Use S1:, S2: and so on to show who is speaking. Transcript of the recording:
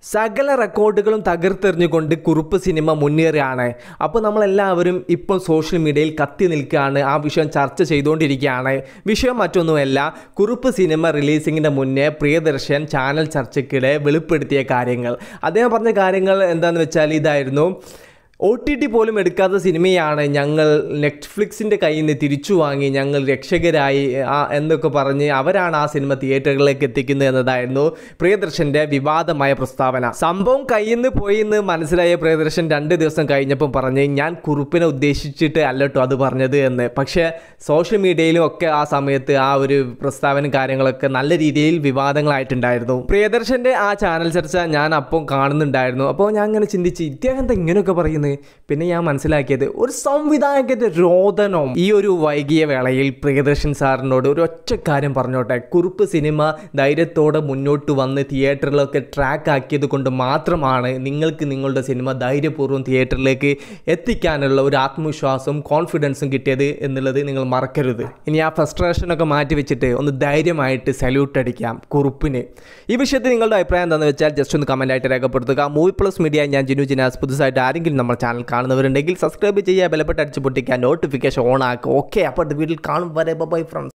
S1: സകല റെക്കോർഡുകളും തകർത്തെറിഞ്ഞുകൊണ്ട് കുറുപ്പ് സിനിമ മുന്നേറുകയാണ് അപ്പോൾ നമ്മളെല്ലാവരും ഇപ്പോൾ സോഷ്യൽ മീഡിയയിൽ കത്തി നിൽക്കുകയാണ് ആ വിഷയം ചർച്ച ചെയ്തുകൊണ്ടിരിക്കുകയാണ് വിഷയം മറ്റൊന്നുമല്ല കുറുപ്പ് സിനിമ റിലീസിങ്ങിൻ്റെ മുന്നേ പ്രിയദർശൻ ചാനൽ ചർച്ചയ്ക്കിടെ വെളിപ്പെടുത്തിയ കാര്യങ്ങൾ അദ്ദേഹം പറഞ്ഞ കാര്യങ്ങൾ എന്താണെന്ന് വെച്ചാൽ ഇതായിരുന്നു ഒ ടി ടി പോലും എടുക്കാത്ത സിനിമയാണ് ഞങ്ങൾ നെറ്റ്ഫ്ലിക്സിൻ്റെ കയ്യിൽ നിന്ന് തിരിച്ചു വാങ്ങി ഞങ്ങൾ രക്ഷകരായി ആ എന്നൊക്കെ പറഞ്ഞ് അവരാണ് ആ സിനിമ തിയേറ്ററുകളിലേക്ക് എത്തിക്കുന്നത് എന്നതായിരുന്നു പ്രിയദർശൻ്റെ വിവാദമായ പ്രസ്താവന സംഭവം കയ്യിൽ നിന്ന് പോയി എന്ന് മനസ്സിലായ പ്രിയദർശൻ രണ്ട് ദിവസം കഴിഞ്ഞപ്പോൾ പറഞ്ഞ് ഞാൻ കുറുപ്പിനെ ഉദ്ദേശിച്ചിട്ട് അല്ലട്ടോ അത് പറഞ്ഞത് എന്ന് പക്ഷേ സോഷ്യൽ മീഡിയയിലും ഒക്കെ ആ സമയത്ത് ആ ഒരു പ്രസ്താവന കാര്യങ്ങളൊക്കെ നല്ല രീതിയിൽ വിവാദങ്ങളായിട്ടുണ്ടായിരുന്നു പ്രിയദർശൻ്റെ ആ ചാനൽ ചർച്ച ഞാൻ അപ്പം കാണുന്നുണ്ടായിരുന്നു അപ്പോൾ ഞാൻ അങ്ങനെ ചിന്തിച്ച് ഇദ്ദേഹം എന്താ ഇങ്ങനെയൊക്കെ പറയുന്നത് പിന്നെ ഞാൻ മനസ്സിലാക്കിയത് ഒരു സംവിധായകന്റെ രോദനം ഈ ഒരു വൈകിയ വേളയിൽ പ്രിയദർശൻ സാറിനോട് ഒരു ഒറ്റ കാര്യം പറഞ്ഞോട്ടെ കുറുപ്പ് സിനിമ ധൈര്യത്തോടെ മുന്നോട്ട് വന്ന് തിയേറ്ററിലൊക്കെ ട്രാക്ക് ആക്കിയത് കൊണ്ട് മാത്രമാണ് നിങ്ങൾക്ക് നിങ്ങളുടെ സിനിമ ധൈര്യപൂർവ്വം തിയേറ്ററിലേക്ക് എത്തിക്കാനുള്ള ഒരു ആത്മവിശ്വാസവും കോൺഫിഡൻസും കിട്ടിയത് എന്നുള്ളത് നിങ്ങൾ മറക്കരുത് ഇനി ആ ഫ്രസ്ട്രേഷനൊക്കെ മാറ്റി വെച്ചിട്ട് ഒന്ന് ധൈര്യമായിട്ട് സല്യൂട്ട് അടിക്കാം കുറുപ്പിന് ഈ വിഷയത്തിൽ നിങ്ങളുടെ അഭിപ്രായം എന്താണെന്ന് വെച്ചാൽ ജസ്റ്റ് ഒന്ന് കമൻ്റ് ആയിട്ട് രേഖപ്പെടുത്തുക മൂവി പ്ലസ് മീഡിയ ഞാൻ ജിനു ജിനാസ് പുതുസായിട്ട് ആരെങ്കിലും നമ്മുടെ ചാനൽ കാണുന്നവരുണ്ടെങ്കിൽ സബ്സ്ക്രൈബ് ചെയ്യുക ബലപ്പെട്ട് അടിച്ച് പൊട്ടിക്കുക നോട്ടിഫിക്കേഷൻ ഓൺ ആക്കുക ഓക്കെ അപ്പോൾ വീട്ടിൽ കാണും വരെ ബൈ ഫ്രണ്ട്സ്